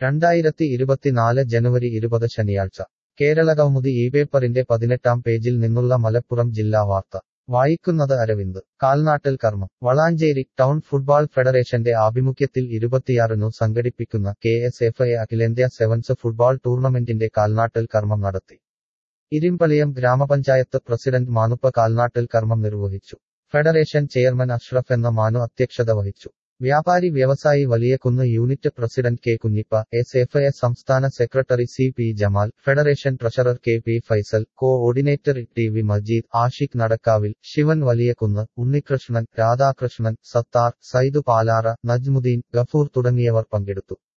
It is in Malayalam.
രണ്ടായിരത്തി ഇരുപത്തിനാല് ജനുവരി ഇരുപത് ശനിയാഴ്ച കേരളകൗമുദി ഈ പേപ്പറിന്റെ പതിനെട്ടാം പേജിൽ നിന്നുള്ള മലപ്പുറം ജില്ലാ വാർത്ത വായിക്കുന്നത് അരവിന്ദ് കാൽനാട്ടൽ കർമ്മം വളാഞ്ചേരി ടൗൺ ഫുട്ബാൾ ഫെഡറേഷന്റെ ആഭിമുഖ്യത്തിൽ ഇരുപത്തിയാറിനു സംഘടിപ്പിക്കുന്ന കെ എസ് എഫ് എ അഖിലേന്ത്യാ സെവൻസ് ഫുട്ബാൾ ടൂർണമെന്റിന്റെ കാൽനാട്ടൽ കർമ്മം നടത്തി ഇരിമ്പളിയം ഗ്രാമപഞ്ചായത്ത് പ്രസിഡന്റ് മാനുപ്പ കാൽനാട്ടൽ കർമ്മം നിർവഹിച്ചു ഫെഡറേഷൻ ചെയർമാൻ അഷ്റഫ് എന്ന മാനു അധ്യക്ഷത വഹിച്ചു വ്യാപാരി വ്യവസായി Valiyakunnu unit president K Kunhippa S F A സംസ്ഥാന secretary C P Jamal federation treasurer K P Faisal coordinator T V Majeed Ashiq നടക്കാവിൽ ശിവൻ വലിയകുന്ന് ഉണ്ണികൃഷ്ണൻ രാധാകൃഷ്ണൻ സത്താർ സൈദു പാലാറ നജ്മുദ്ദീൻ ഗഫൂർ തുടങ്ങിയവർ പങ്കെടുത്തു